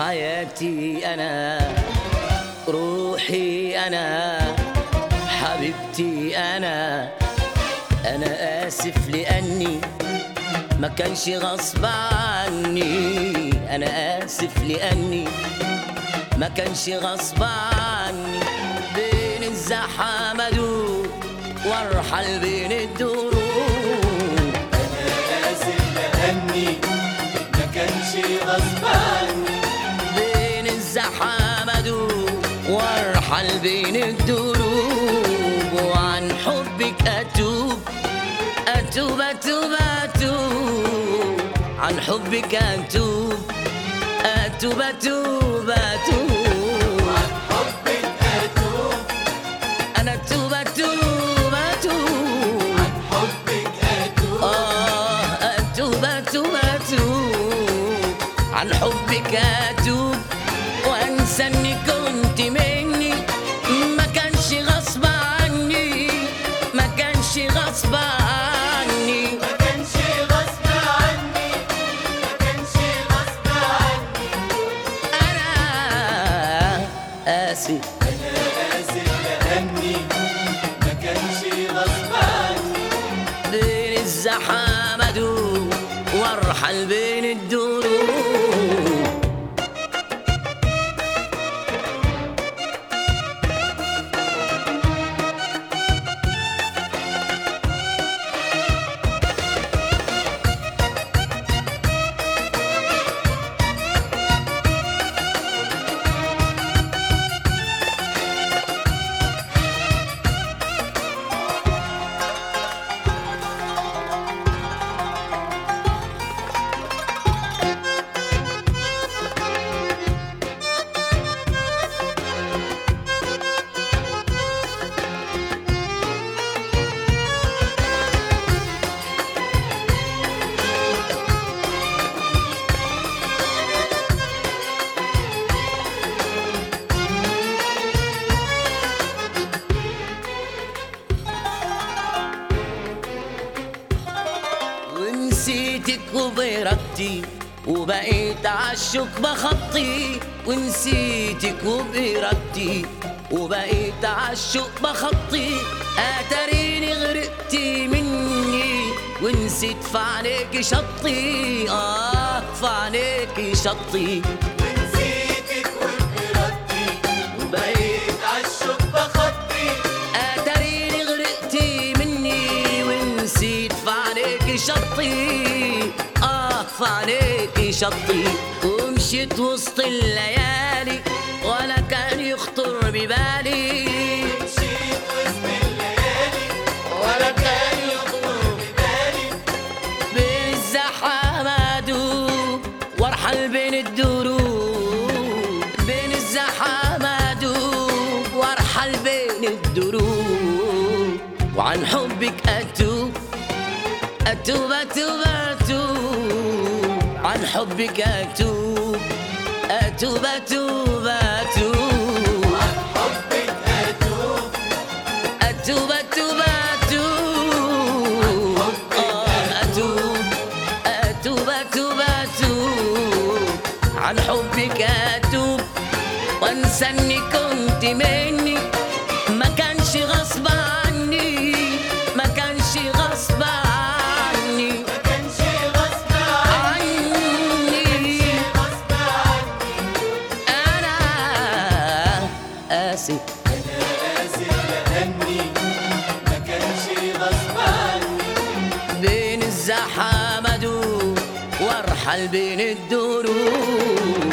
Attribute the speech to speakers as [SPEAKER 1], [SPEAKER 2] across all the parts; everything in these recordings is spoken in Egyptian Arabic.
[SPEAKER 1] حياتي أنا روحي أنا حبيبتي أنا أنا آسف لأني ما كانش غصب عني أنا آسف لأني ما كانش غصب عني بين الزحام أدور وارحل بين الدروب
[SPEAKER 2] آسف لأني ما كانش غصب عني
[SPEAKER 1] بين الزحام أدور وارحل بين الدروب وعن حبك أتوب أتوب أتوب أتوب عن حبك أتوب أتوب أتوب أتوب
[SPEAKER 2] حبك أتوب
[SPEAKER 1] أنا أتوب أتوب أتوب
[SPEAKER 2] حبك أتوب
[SPEAKER 1] آه أتوب أتوب أتوب عن حبك أتوب وأنسى إني كنت مني ما كانش غصب عني ما كانش غصب عني
[SPEAKER 2] ما كانش غصب عني ما كانش غصب عني
[SPEAKER 1] أنا آسف
[SPEAKER 2] أنا آسف لأني ما كانش غصب عني
[SPEAKER 1] بين الزحام أدور وارحل بين الدروب ونسيتك وبإرادتي وبقيت عالشوك بخطي ونسيتك وبإرادتي وبقيت عالشوك بخطي أتريني غرقتي مني ونسيت في عليك شطي آه في عليك شطي
[SPEAKER 2] ونسيتك وبإرادتي
[SPEAKER 1] وبقيت
[SPEAKER 2] عالشوك بخطي
[SPEAKER 1] اتريني غرقتي مني ونسيت فعليك شطي اه فعليك شطي ومشيت وسط الليالي ولا كان يخطر ببالي
[SPEAKER 2] مشيت وسط الليالي
[SPEAKER 1] ولا كان يخطر
[SPEAKER 2] ببالي
[SPEAKER 1] بين الزحام ادوب وارحل بين الدروب بين الزحام ادوب وارحل بين الدروب وعن حبك اتوب اتوب اتوب اتوب عن حبك اتوب اتوب اتوب اتوب
[SPEAKER 2] حبك أتوب
[SPEAKER 1] أتوب أتوب أتوب آه أتوب أتوب أتوب أتوب عن حبك أتوب وأنسى إني كنت مني ما كانش غصب عني ما كانش غصب عني
[SPEAKER 2] ما كانش غصب عني
[SPEAKER 1] عني
[SPEAKER 2] غصب عني
[SPEAKER 1] أنا آسف
[SPEAKER 2] أنا آسف لأني ما كانش غصب عني
[SPEAKER 1] بين الزحام أدور وارحل بين الدروب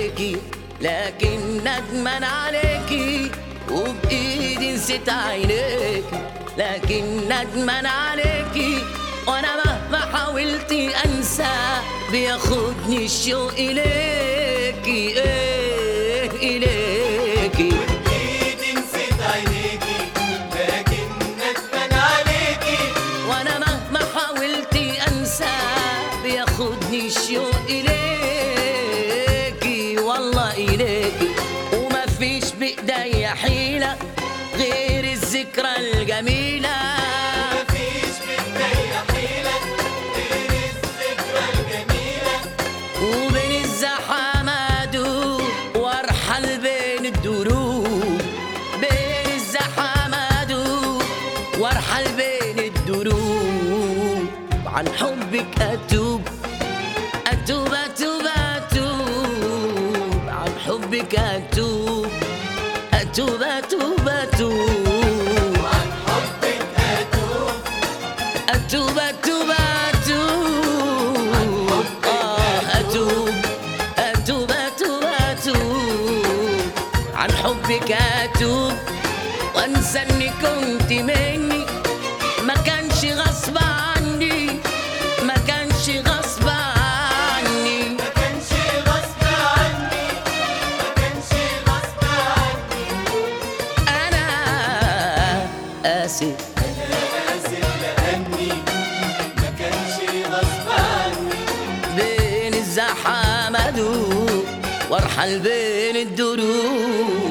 [SPEAKER 1] عليكي لكن ندمان عليكي وبإيدي نسيت عينيكي لكن ندمان عليكي وانا مهما حاولت انسى بياخدني الشوق اليكي ايه اليكي
[SPEAKER 2] ايدي نسيت عينيكي لكن ندمان عليكي
[SPEAKER 1] وانا مهما حاولت انسى بياخدني الشوق اليكي والله اليكي وما فيش بايديا حيله غير الذكرى الجميله
[SPEAKER 2] مفيش بداية حيلة غير الذكرى الجميلة
[SPEAKER 1] وبين الزحمات وارحل بين الدروب بين الزحمات وارحل بين الدروب عن حبك اتوب اتوب اتوب اتوب عن حبك اتوب اتوب اتوب اتوب
[SPEAKER 2] عن حبك أتوب
[SPEAKER 1] أتوب أتوب أتوب آه أتوب أتوب أتوب أتوب عن حبك أتوب وأنسى إني كنت مني ما كانش غصب عني ما كانش غصب عني
[SPEAKER 2] ما كانش غصب عني ما كانش غصب عني
[SPEAKER 1] أنا آسف
[SPEAKER 2] آسف لأني ما كانش غصب عني
[SPEAKER 1] بين الزحمة وارحل بين الدروب